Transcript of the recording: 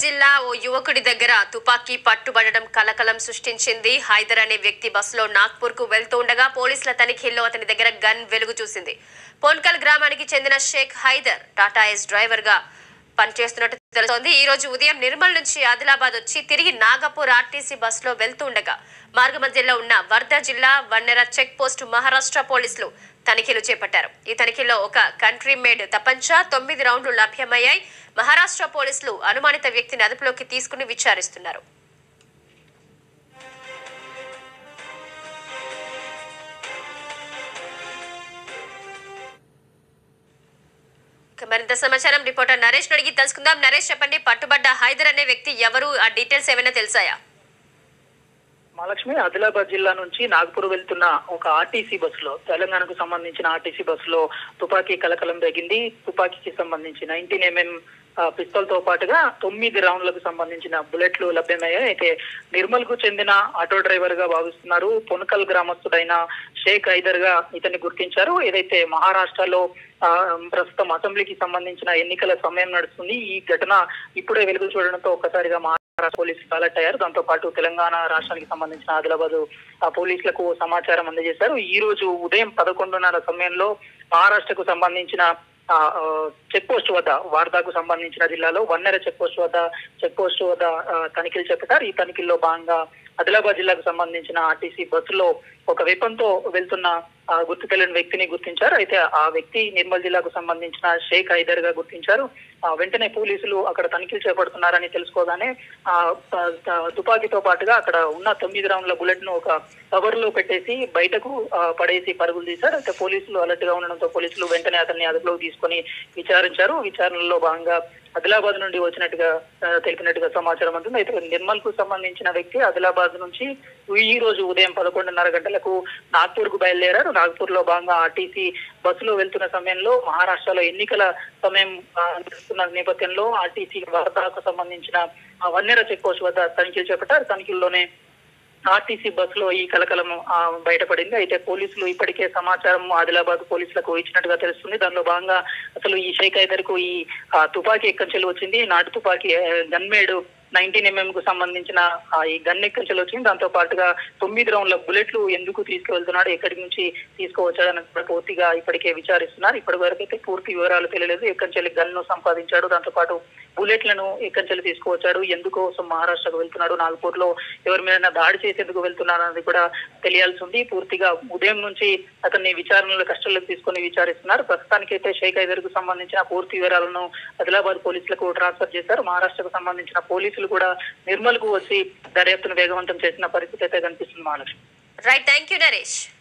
జిల్లా ఓ యువకుడి దగ్గర తుపాకీ పట్టుబడడం కలకలం సృష్టించింది హైదర్ అనే వ్యక్తి బస్సులో నాగ్పూర్ కు వెళ్తూ ఉండగా పోలీసుల తనిఖీల్లో అతని దగ్గర గన్ వెలుగు చూసింది పోన్కల్ గ్రామానికి చెందిన షేక్ హైదర్ టాటా ఎస్ డ్రైవర్ గా పనిచేస్తున్నట్టు తెలుస్తోంది ఈ రోజు ఉదయం నిర్మల్ నుంచి ఆదిలాబాద్ వచ్చి తిరిగి నాగపూర్ ఆర్టీసీ బస్సులో వెళ్తూ ఉండగా మార్గ మధ్యలో ఉన్న వర్ధా జిల్లా వన్నెర చెక్ పోస్ట్ మహారాష్ట్ర పోలీసులు తనిఖీలు చేపట్టారు ఈ తనిఖీలో ఒక కంట్రీ మేడ్ తపంచా తొమ్మిది రౌండ్లు లభ్యమయ్యాయి మహారాష్ట్ర పోలీసులు అనుమానిత వ్యక్తిని అదుపులోకి తీసుకుని విచారిస్తున్నారు ఇక మరింత సమాచారం రిపోర్టర్ నరేష్ అడిగి తెలుసుకుందాం నరేష్ చెప్పండి పట్టుబడ్డ హైదర్ అనే వ్యక్తి ఎవరు ఆ డీటెయిల్స్ ఏమైనా తెలుసాయా మహాలక్ష్మి ఆదిలాబాద్ జిల్లా నుంచి నాగపూర్ వెళ్తున్న ఒక ఆర్టీసీ బస్సులో తెలంగాణకు సంబంధించిన ఆర్టీసీ బస్సులో తుపాకీ కలకలం తగ్గింది తుపాకీకి సంబంధించి నైన్టీన్ ఎంఎం పిస్తల్ తో పాటుగా తొమ్మిది రౌండ్లకు సంబంధించిన బుల్లెట్లు లభ్యమయ్యాయి అయితే నిర్మల్ కు చెందిన ఆటో డ్రైవర్ గా భావిస్తున్నారు పొనకల్ గ్రామస్తుడైన షేక్ హైదర్ గా ఇతన్ని గుర్తించారు ఏదైతే మహారాష్ట్రలో ఆ, ప్రస్తుతం అసెంబ్లీకి సంబంధించిన ఎన్నికల సమయం నడుస్తుంది ఈ ఘటన ఇప్పుడే వెలుగు చూడడంతో ఒక్కసారిగా మహారాష్ట్ర పోలీసులు అలర్ట్ అయ్యారు దాంతో పాటు తెలంగాణ రాష్ట్రానికి సంబంధించిన ఆదిలాబాద్ ఆ పోలీసులకు సమాచారం అందజేశారు ఈ రోజు ఉదయం పదకొండున్నర సమయంలో మహారాష్ట్రకు సంబంధించిన ఆ, ఆ, చెక్ పోస్ట్ వద్ద వార్దాకు సంబంధించిన జిల్లాలో వన్నెర చెక్ పోస్ట్ వద్ద చెక్ పోస్ట్ వద్ద ఆ, తనిఖీలు చేపట్టారు ఈ తనిఖీల్లో భాగంగా ఆదిలాబాద్ జిల్లాకు సంబంధించిన ఆర్టీసీ బస్సులో ఒక వెపంతో వెళ్తున్న ఆ, గుర్తు తెలియని వ్యక్తిని గుర్తించారు అయితే ఆ వ్యక్తి నిర్మల్ జిల్లాకు సంబంధించిన షేక్ హైదర్ గా గుర్తించారు ఆ, వెంటనే పోలీసులు అక్కడ తనిఖీలు చేపడుతున్నారని తెలుసుకోగానే ఆ, ఆ, తుపాకీతో పాటుగా అక్కడ ఉన్న తొమ్మిది రౌండ్ల బుల్లెట్ ను ఒక కవర్ లో పెట్టేసి బయటకు ఆ, పడేసి పరుగులు తీశారు అయితే పోలీసులు అలర్ట్ గా ఉండడంతో పోలీసులు వెంటనే అతన్ని అదుపులోకి తీసుకొని విచారించారు విచారణలో భాగంగా ఆదిలాబాద్ నుండి వచ్చినట్టుగా ఆ, తెలిపినట్టుగా సమాచారం ఉంటుంది అయితే నిర్మల్ కు సంబంధించిన వ్యక్తి ఆదిలాబాద్ నుంచి ఈ రోజు ఉదయం పదకొండున్నర గంటలకు నాగ్పూర్ కు బయలుదేరారు నాగ్పూర్ లో భాగంగా ఆర్టీసీ బస్సులో వెళ్తున్న సమయంలో మహారాష్ట్రలో ఎన్నికల సమయం ఆ, నడుస్తున్న నేపథ్యంలో ఆర్టీసీ వార్తలకు సంబంధించిన ఆ, వన్నెర చెక్ పోస్ట్ వద్ద తనిఖీలు చేపట్టారు తనిఖీల్లోనే ఆర్టీసీ బస్సులో ఈ కలకలం ఆ, బయటపడింది అయితే పోలీసులు ఇప్పటికే సమాచారం ఆదిలాబాద్ పోలీసులకు ఇచ్చినట్టుగా తెలుస్తుంది దానిలో భాగంగా అసలు ఈ షేక్ హైదర్ కు ఈ ఆ, తుపాకీ ఎక్కంచెలు వచ్చింది నాటు తుపాకీ గన్మేడ్ నైన్టీన్ ఎంఎం కు సంబంధించిన ఆ, ఈ గన్ ఎక్కంచెలు వచ్చింది దాంతో పాటుగా తొమ్మిది రౌండ్ల బుల్లెట్లు ఎందుకు తీసుకువెళ్తున్నాడు ఎక్కడి నుంచి తీసుకువచ్చాడని కూడా పూర్తిగా ఇప్పటికే విచారిస్తున్నారు ఇప్పటి వరకు అయితే పూర్తి వివరాలు తెలియలేదు ఎక్కంచెలి గన్ ను సంపాదించాడు దాంతో పాటు బుల్లెట్లను ఎక్కంచెలి తీసుకువచ్చాడు ఎందుకోసం మహారాష్ట్రకు వెళ్తున్నాడు నాగపూర్ లో ఎవరి మీద దాడి చేసేందుకు వెళ్తున్నాడు అనేది కూడా తెలియాల్సి ఉంది పూర్తిగా ఉదయం నుంచి అతన్ని విచారణలో కష్టంలోకి తీసుకొని విచారిస్తున్నారు ప్రస్తుతానికైతే షేక్ హైదర్ కు సంబంధించిన పూర్తి వివరాలను ఆదిలాబాద్ పోలీసులకు ట్రాన్స్ఫర్ చేశారు మహారాష్ట్రకు సంబంధించిన పోలీసులు కూడా నిర్మల్ కు వచ్చి దర్యాప్తును వేగవంతం చేసిన పరిస్థితి అయితే కనిపిస్తుంది Mahalakshmi right thank you Naresh